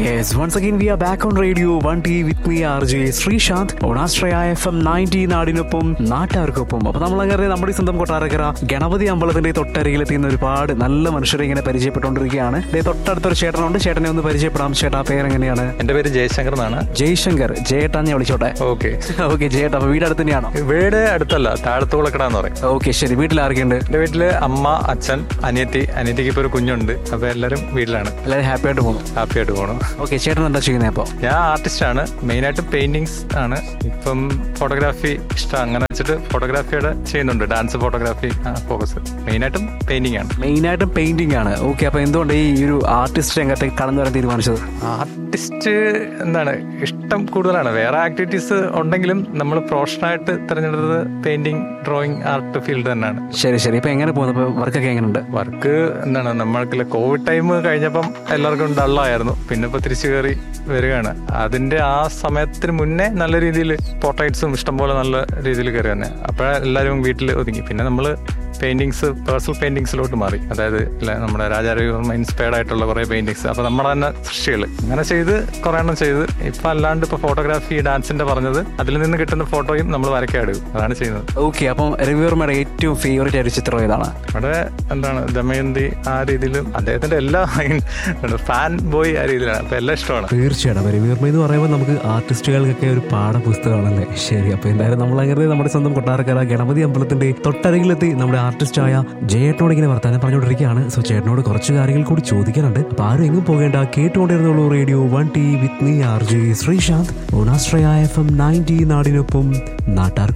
Yes, once again we are back on radio 1T with me RJ Sreesanth ഓണാശ്രയ F M ninety നാടിനൊപ്പം നാട്ടുകാർക്കൊപ്പം അപ്പൊ നമ്മളങ്ങനെ നമ്മുടെ ഈ സ്വന്തം കൊട്ടാരക്കര ഗണപതി അമ്പലത്തിന്റെ തൊട്ടരികിലെത്തിയുന്ന ഒരുപാട് നല്ല മനുഷ്യരെ ഇങ്ങനെ പരിചയപ്പെട്ടുകൊണ്ടിരിക്കുകയാണ് ദേ തൊട്ടടുത്തൊരു ചേട്ടനുണ്ട് ചേട്ടനെ ഒന്ന് പരിചയപ്പെടാം ചേട്ടാ പേരെങ്ങനെയാണ് എന്റെ പേര് ജയശങ്കർ എന്നാണ് ജയ്ശങ്കർ ജയേട്ടാ ഞാൻ വിളിച്ചോട്ടെ ഓക്കെ ഓക്കെ ജയേട്ടാ അപ്പൊ വീട് അടുത്ത് തന്നെയാണോ വീട് അടുത്തല്ല താഴത്ത് കുളക്കട എന്ന് പറയും ഓക്കെ ശരി വീട്ടിൽ ആരൊക്കെയുണ്ട് എന്റെ വീട്ടില് അമ്മ അച്ഛൻ അനിയത്തി അനിയത്തിക്ക് ഇപ്പൊ ഒരു കുഞ്ഞുണ്ട് അപ്പൊ എല്ലാരും വീട്ടിലാണ് എല്ലാവരും ഹാപ്പി ആയിട്ട് പോകുന്നു ഹാപ്പി ആയിട്ട് പോകണം ഓക്കെ ചേട്ടൻ എന്താ ചെയ്യുന്നത് അപ്പോൾ ഞാൻ ആർട്ടിസ്റ്റ് ആണ് മെയിൻ ആയിട്ട് പെയിന്റിങ്സ് ആണ് ഇപ്പം ഫോട്ടോഗ്രാഫി ഇഷ്ടം അങ്ങനെ വെച്ചിട്ട് ഫോട്ടോഗ്രാഫിയുടെ ചെയ്യുന്നുണ്ട് ഡാൻസ് ഫോട്ടോഗ്രാഫി ഫോക്കസ് മെയിൻ ആയിട്ടും പെയിന്റിംഗ് ആണ് മെയിനായിട്ടും പെയിന്റിംഗ് ആണ് ഓക്കെ അപ്പൊ എന്തുകൊണ്ട് ഈ ഒരു ആർട്ടിസ്റ്റ് രംഗത്തേക്ക് കടന്നു വരാൻ തീരുമാനിച്ചത് ആർട്ടിസ്റ്റ് എന്താണ് ഇഷ്ടം കൂടുതലാണ് വേറെ ആക്ടിവിറ്റീസ് ഉണ്ടെങ്കിലും നമ്മൾ പ്രൊഫഷണലായിട്ട് തിരഞ്ഞെടുത്തത് പെയിന്റിംഗ് ഡ്രോയിങ് ആർട്ട് ഫീൽഡ് തന്നെയാണ് ശരി ശരി ഇപ്പൊ എങ്ങനെ പോകുന്നു ഇപ്പൊ വർക്കൊക്കെ എങ്ങനെയുണ്ട് വർക്ക് എന്താണ് നമ്മൾക്കുള്ള കോവിഡ് ടൈം കഴിഞ്ഞപ്പം എല്ലാവർക്കും ഡള്ളായിരുന്നു പിന്നെ ഇപ്പൊ തിരിച്ചു കയറി വരികയാണ് അതിന്റെ ആ സമയത്തിന് മുന്നേ നല്ല രീതിയിൽ പോർട്രൈറ്റ്സും ഇഷ്ടംപോലെ നല്ല രീതിയിൽ കയറി തന്നെ അപ്പോഴേ എല്ലാവരും വീട്ടിൽ ഒതുങ്ങി പിന്നെ നമ്മൾ പെയിന്റിങ്സ് പേഴ്സണൽ പെയിന്റിങ്സിലോട്ട് മാറി അതായത് ഇല്ല, നമ്മുടെ രാജാരവിവർമ്മ ഇൻസ്പയർഡ് ആയിട്ടുള്ള കുറെ പെയിന്റിങ്സ് അപ്പൊ നമ്മുടെ തന്നെ സൃഷ്ടികൾ അങ്ങനെ ചെയ്ത് കുറെ എണ്ണം ചെയ്ത് ഇപ്പൊ അല്ലാണ്ട് ഇപ്പൊ ഫോട്ടോഗ്രാഫി ഡാൻസിന്റെ പറഞ്ഞത് അതിൽ നിന്ന് കിട്ടുന്ന ഫോട്ടോയും നമ്മൾ വരയ്ക്കാൻ എടുക്കും അതാണ് ചെയ്യുന്നത് ഓക്കെ അപ്പം രവിവർമ്മയുടെ ഏറ്റവും ഫേവറേറ്റ് ആയിട്ട് ചിത്രം ഏതാണ് അവിടെ എന്താണ് ദമയന്തി ആ രീതിയിലും അദ്ദേഹത്തിന്റെ എല്ലാ ഫാൻ ബോയ് ആ രീതിയിലാണ് അപ്പൊ എല്ലാം ഇഷ്ടമാണ് തീർച്ചയായിട്ടും രവിവർമ്മ എന്ന് പറയുമ്പോൾ നമുക്ക് ആർട്ടിസ്റ്റുകൾക്കൊക്കെ ഒരു പാഠപുസ്തകമാണല്ലേ ശരി അപ്പൊ എന്തായാലും നമ്മൾ അങ്ങനെ നമ്മുടെ സ്വന്തം കൊട്ടാരക്കര ഗണപതി അമ്പലത്തിന്റെ തൊട്ടരികിലെത്തി നമ്മുടെ ആർട്ടിസ്റ്റായ ജയേട്ടനോട് ഇങ്ങനെ വർത്താനം പറഞ്ഞുകൊണ്ടിരിക്കുകയാണ് സോ ചേട്ടനോട് കുറച്ച് കാര്യങ്ങൾ കൂടി ചോദിക്കാനുണ്ട് അപ്പൊ ആരും എങ്ങും പോകേണ്ട കേട്ടുകൊണ്ടിരുന്നുള്ളൂ radio one T with me R J Sreesanth ഓണാശ്രയ എഫ് എം നയൻറ്റി നാടിനൊപ്പം നാട്ടാർ